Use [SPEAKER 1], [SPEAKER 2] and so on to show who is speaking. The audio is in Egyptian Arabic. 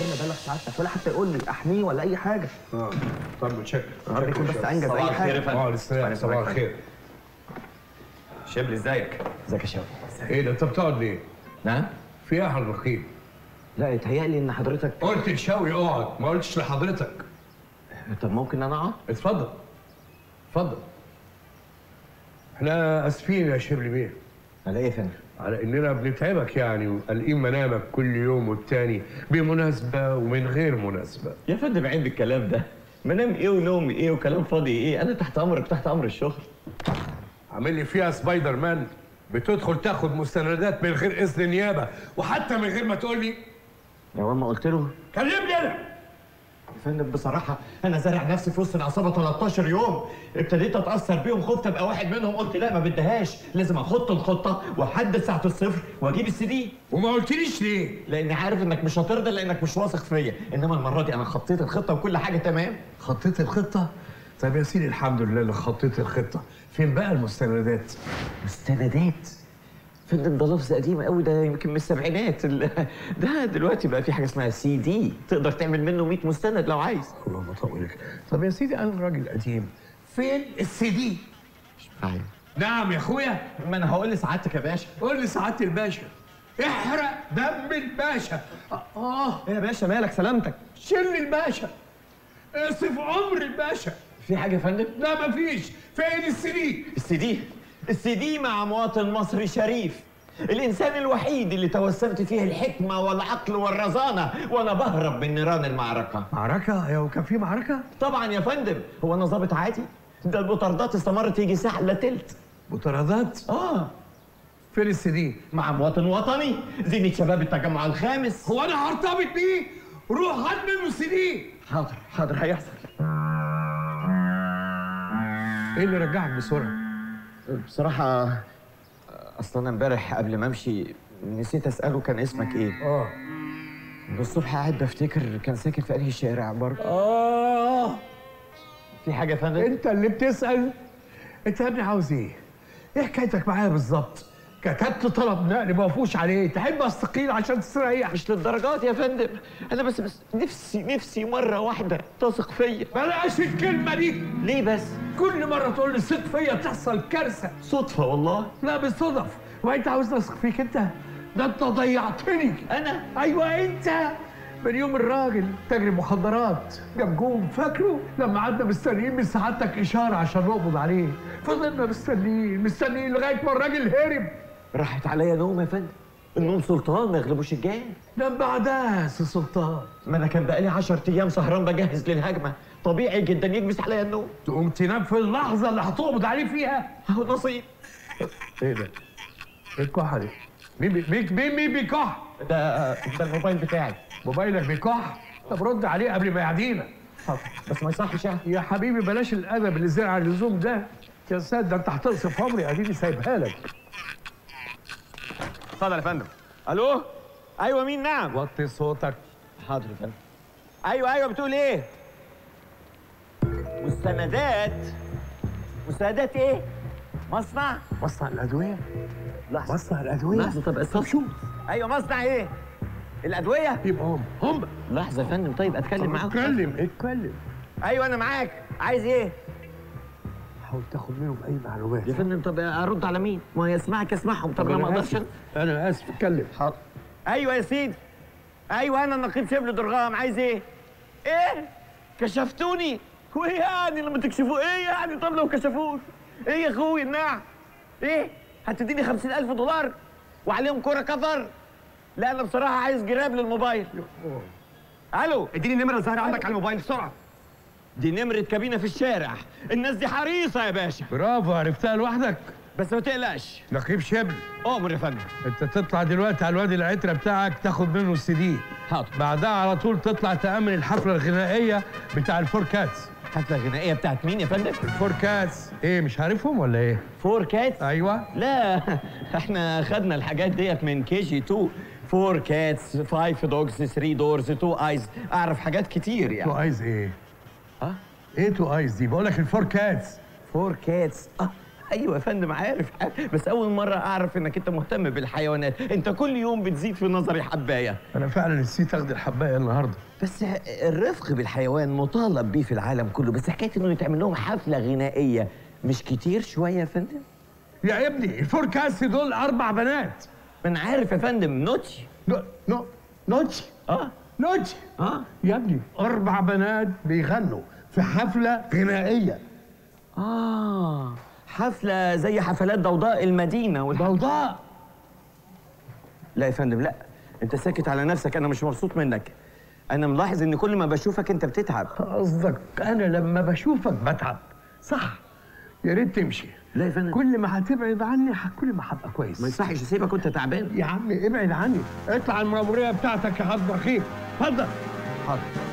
[SPEAKER 1] غير ما ابلغ سعادتك ولا حتى يقول لي احميه ولا اي حاجه
[SPEAKER 2] اه طب متشكر
[SPEAKER 1] النهارده يكون بس انجز
[SPEAKER 3] صباح
[SPEAKER 1] اي
[SPEAKER 3] الخير يا
[SPEAKER 1] حاجه
[SPEAKER 3] فندم.
[SPEAKER 2] اه لسه صباح الخير
[SPEAKER 3] شبل ازيك
[SPEAKER 1] ازيك يا شوقي
[SPEAKER 2] ايه ده انت بتقعد ليه؟
[SPEAKER 3] نعم
[SPEAKER 2] في ايه يا حضرة الرقيب؟
[SPEAKER 1] لا يتهيألي ان حضرتك
[SPEAKER 2] قلت لشوقي اقعد ما قلتش لحضرتك
[SPEAKER 1] طب ممكن انا اقعد
[SPEAKER 2] اتفضل اتفضل احنا اسفين يا شبلي بيه
[SPEAKER 1] على ايه يا فندم
[SPEAKER 2] على اننا بنتعبك يعني وقلقين منامك كل يوم والتاني بمناسبه ومن غير مناسبه
[SPEAKER 3] يا فندم عيب الكلام ده منام ايه ونوم ايه وكلام فاضي ايه انا تحت امرك تحت امر الشغل
[SPEAKER 2] عامل لي فيها سبايدر مان بتدخل تاخد مستندات من غير اذن نيابه وحتى من غير ما تقول لي
[SPEAKER 1] يا ماما قلت له
[SPEAKER 2] كلمني انا
[SPEAKER 3] يا فندم بصراحه انا زارع نفسي في وسط العصابه 13 يوم ابتديت اتاثر بيهم خفت ابقى واحد منهم قلت لا ما بدهاش لازم احط الخطه واحدد ساعه الصفر واجيب السي دي
[SPEAKER 2] وما قلتليش ليه
[SPEAKER 3] لاني عارف انك مش هترضى لانك مش واثق فيا انما المره دي انا خطيت الخطه وكل حاجه تمام
[SPEAKER 2] خطيت الخطه طيب يا سيدي الحمد لله اللي خطيت الخطه فين بقى المستندات
[SPEAKER 1] مستندات فندم ده لفظ قديم قوي ده يمكن من السبعينات ال- ده دلوقتي بقى في حاجه اسمها سي دي تقدر تعمل منه 100 مستند لو عايز
[SPEAKER 2] اللهم طولك طب يا سيدي انا راجل قديم فين السي دي
[SPEAKER 1] ايوه
[SPEAKER 2] نعم يا اخويا
[SPEAKER 3] ما انا هقول لسعادتك يا باشا
[SPEAKER 2] قول لي سعاده الباشا احرق دم الباشا اه
[SPEAKER 3] ايه يا باشا مالك سلامتك
[SPEAKER 2] شل الباشا اصف عمر الباشا
[SPEAKER 3] في حاجه يا فندم
[SPEAKER 2] لا مفيش فين السي دي
[SPEAKER 3] السي دي السي دي مع مواطن مصري شريف الانسان الوحيد اللي توسمت فيه الحكمه والعقل والرزانه وانا بهرب من نيران المعركه
[SPEAKER 2] معركه يا وكان في معركه
[SPEAKER 3] طبعا يا فندم هو انا ظابط عادي ده البطاردات استمرت يجي ساعه الا تلت
[SPEAKER 2] مطاردات
[SPEAKER 3] اه
[SPEAKER 2] فين السي دي
[SPEAKER 3] مع مواطن وطني زينة شباب التجمع الخامس
[SPEAKER 2] هو انا هرتبط بيه روح هات منه السي دي
[SPEAKER 3] حاضر حاضر هيحصل
[SPEAKER 2] ايه اللي رجعك بسرعه
[SPEAKER 1] بصراحه اصل انا امبارح قبل ما امشي نسيت اساله كان اسمك ايه
[SPEAKER 2] اه
[SPEAKER 1] الصبح قاعد بفتكر كان ساكن في انهي شارع برضه
[SPEAKER 2] اه
[SPEAKER 3] في حاجه يا فندم
[SPEAKER 2] انت اللي بتسال انت يا ابني عاوز ايه ايه حكايتك معايا بالظبط كتبت طلب نقل ما وافقوش عليه تحب استقيل عشان تستريح
[SPEAKER 3] مش للدرجات يا فندم انا بس بس نفسي نفسي مره واحده تثق فيا
[SPEAKER 2] بلاش الكلمه دي
[SPEAKER 3] ليه بس
[SPEAKER 2] كل مره تقول لي ثق فيا تحصل كارثه
[SPEAKER 3] صدفه والله
[SPEAKER 2] لا بالصدف وانت عاوز اثق فيك انت ده انت ضيعتني
[SPEAKER 3] انا
[SPEAKER 2] ايوه انت من يوم الراجل تاجر مخدرات جاب جون فاكره لما قعدنا مستنيين من سعادتك اشاره عشان نقبض عليه فضلنا مستنيين مستنيين لغايه ما الراجل هرب
[SPEAKER 3] راحت عليا نوم يا فندم النوم سلطان ما يغلبوش الجان
[SPEAKER 2] نام بعدها يا سي سلطان
[SPEAKER 3] ما انا كان بقالي 10 ايام سهران بجهز للهجمه طبيعي جدا يكبس عليا النوم
[SPEAKER 2] تقوم تنام في اللحظه اللي هتقبض عليه فيها
[SPEAKER 3] اهو نصيب
[SPEAKER 2] ايه ده؟ ايه الكحه دي؟ مين بي- مين مين مين بيكح؟
[SPEAKER 3] ده ده الموبايل بتاعي
[SPEAKER 2] موبايلك بيكح؟ طب رد عليه قبل ما يعدينا
[SPEAKER 3] بس ما يصحش يعني
[SPEAKER 2] يا حبيبي بلاش الادب اللي زرع اللزوم ده يا سيد ده انت هتقصف عمري اديني سايبها لك
[SPEAKER 3] اتفضل يا فندم الو ايوه مين نعم
[SPEAKER 2] وطي صوتك
[SPEAKER 3] حاضر يا فندم ايوه ايوه بتقول ايه مستندات مستندات ايه مصنع
[SPEAKER 2] مصنع الادويه
[SPEAKER 1] لحظه
[SPEAKER 2] مصنع الادويه
[SPEAKER 1] لحظه طب استنى شوف
[SPEAKER 3] ايوه مصنع ايه الادويه
[SPEAKER 2] يبقى هم هم
[SPEAKER 1] لحظه يا فندم طيب اتكلم معاهم
[SPEAKER 2] اتكلم اتكلم
[SPEAKER 3] ايوه انا معاك عايز ايه
[SPEAKER 2] حاول تاخد منهم اي معلومات
[SPEAKER 1] يا فندم طب ارد على مين؟ ما هي اسمعك اسمعهم طب انا ما اقدرش
[SPEAKER 2] اسف انا اسف اتكلم
[SPEAKER 1] حاضر
[SPEAKER 3] ايوه يا سيدي ايوه انا النقيب شبل درغام عايز ايه ايه كشفتوني وايه يعني لما تكشفوا ايه يعني طب لو كشفوش ايه يا اخوي النعم ايه هتديني خمسين الف دولار وعليهم كرة كفر لا انا بصراحة عايز جراب للموبايل الو اديني النمرة الظاهرة عندك على الموبايل بسرعة دي نمرة كابينة في الشارع الناس دي حريصة يا باشا
[SPEAKER 2] برافو عرفتها لوحدك
[SPEAKER 3] بس ما تقلقش
[SPEAKER 2] نقيب شبل
[SPEAKER 3] امر يا فندم
[SPEAKER 2] انت تطلع دلوقتي على الوادي العترة بتاعك تاخد منه السي دي
[SPEAKER 3] حاضر
[SPEAKER 2] بعدها على طول تطلع تأمن الحفلة الغنائية بتاع الفور كاتس
[SPEAKER 3] حفلة غنائية بتاعت مين يا فندم؟
[SPEAKER 2] الفور كاتس ايه مش عارفهم ولا ايه؟
[SPEAKER 3] فور كاتس
[SPEAKER 2] ايوه
[SPEAKER 3] لا احنا خدنا الحاجات ديت من كي جي 2 فور كاتس فايف دوجز 3 دورز 2 ايز اعرف حاجات كتير
[SPEAKER 2] تو
[SPEAKER 3] يعني
[SPEAKER 2] ايز ايه؟
[SPEAKER 3] ها؟
[SPEAKER 2] ايه تو ايز دي؟ بقول لك الفور كاتس
[SPEAKER 3] فور كاتس اه
[SPEAKER 1] ايوه يا فندم عارف عارف. بس اول مره اعرف انك انت مهتم بالحيوانات انت كل يوم بتزيد في نظري حبايه
[SPEAKER 2] انا فعلا نسيت اخد الحبايه النهارده
[SPEAKER 1] بس الرفق بالحيوان مطالب بيه في العالم كله بس حكايه انه يتعمل لهم حفله غنائيه مش كتير شويه يا فندم
[SPEAKER 2] يا ابني الفوركاست دول اربع بنات
[SPEAKER 1] ما انا عارف يا فندم نوتشي
[SPEAKER 2] نو نو نوتشي
[SPEAKER 1] اه
[SPEAKER 2] نوتشي
[SPEAKER 1] اه
[SPEAKER 2] يا ابني اربع بنات بيغنوا في حفله غنائيه
[SPEAKER 1] اه حفله زي حفلات ضوضاء المدينه والح...
[SPEAKER 2] ضوضاء
[SPEAKER 1] لا يا فندم لا انت ساكت على نفسك انا مش مبسوط منك انا ملاحظ ان كل ما بشوفك انت بتتعب
[SPEAKER 2] قصدك انا لما بشوفك بتعب صح يا ريت تمشي
[SPEAKER 1] لا يا فندم
[SPEAKER 2] كل ما هتبعد عني ح- كل ما هبقى كويس
[SPEAKER 1] ما يصحش اسيبك وانت تعبان
[SPEAKER 2] يا عم ابعد عني اطلع المأمورية بتاعتك يا حضر خير اتفضل
[SPEAKER 1] حاضر